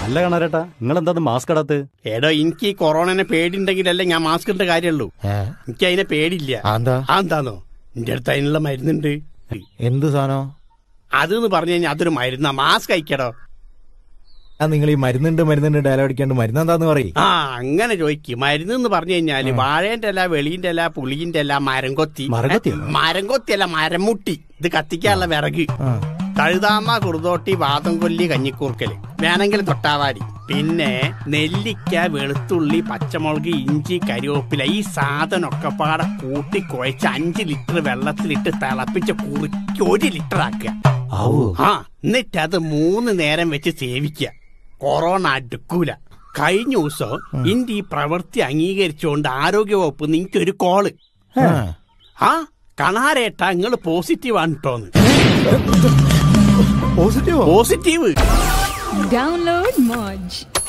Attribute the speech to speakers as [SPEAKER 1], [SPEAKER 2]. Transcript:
[SPEAKER 1] അല്ല കാണാരേട്ടാ നിങ്ങൾ എന്താ മാസ്ക് ഇടാത്ത്
[SPEAKER 2] എടോ എനിക്ക് ഈ കൊറോണനെ പേടിണ്ടെങ്കിലല്ലേ ഞാൻ മാസ്ക് ഇട്ട കാര്യമുള്ളൂ
[SPEAKER 3] ഏ?
[SPEAKER 2] എനിക്ക് അതിനെ പേടിയില്ല
[SPEAKER 3] ആ, എന്താ
[SPEAKER 2] ആ എന്താന്നോ എന്റെ അടുത്ത് അതിനുള്ള മരുന്നുണ്ട്
[SPEAKER 3] എന്ത് സാധനം
[SPEAKER 2] അത് എന്ന് പറഞ്ഞു കഴിഞ്ഞാൽ അതൊരു മരുന്നാ മാസ്ക് അയക്കടോ
[SPEAKER 3] ആ നിങ്ങൾ ഈ മരുന്നുണ്ട് മരുന്നുണ്ട് ഡയലോഗ് അടിക്കാണ്ട് മരുന്ന് എന്താന്ന് പറയും
[SPEAKER 2] ആ അങ്ങനെ ചോദിക്ക് മരുന്ന് എന്ന് പറഞ്ഞു കഴിഞ്ഞാല് വാഴേന്റെ അല്ല വെളിന്റെ അല്ല പുളിന്റെ അല്ല മരംകൊത്തി
[SPEAKER 1] മരംകൊത്തിയോ?
[SPEAKER 2] ഏ, മരംകൊത്തി അല്ല മരമുട്ടി ഇത് കത്തിക്കാനുള്ള വിറക് കഴുതാമ കുറുതോട്ടി വാദം കൊല്ലി കഞ്ഞിക്കൂർക്കല് വേണമെങ്കിൽ തൊട്ടാവാടി പിന്നെ നെല്ലിക്ക വെളുത്തുള്ളി പച്ചമുളക് ഇഞ്ചി കരിവേപ്പില ഈ സാധനമൊക്കെ പാടെ കൂട്ടി കുഴച്ച് അഞ്ച് ലിറ്റർ വെള്ളത്തിലിട്ട് തിളപ്പിച്ച് കുറുക്കി ഒരു ലിറ്റർ ആക്കുക ആ എന്നിട്ട് അത് മൂന്ന് നേരം വെച്ച് സേവിക്കുക കൊറോണ അടുക്കൂല കഴിഞ്ഞ ദിവസം ഇന്ത്യ ഈ പ്രവൃത്തി അംഗീകരിച്ചുകൊണ്ട് ആരോഗ്യവകുപ്പ് നിങ്ങക്ക് ഒരു കോള് ആ കണാരേട്ടാ നിങ്ങൾ പോസിറ്റീവ് ആണ് കേട്ടോന്ന്
[SPEAKER 3] പോസിറ്റീവോ
[SPEAKER 2] പോസിറ്റീവ്
[SPEAKER 4] Download Moj.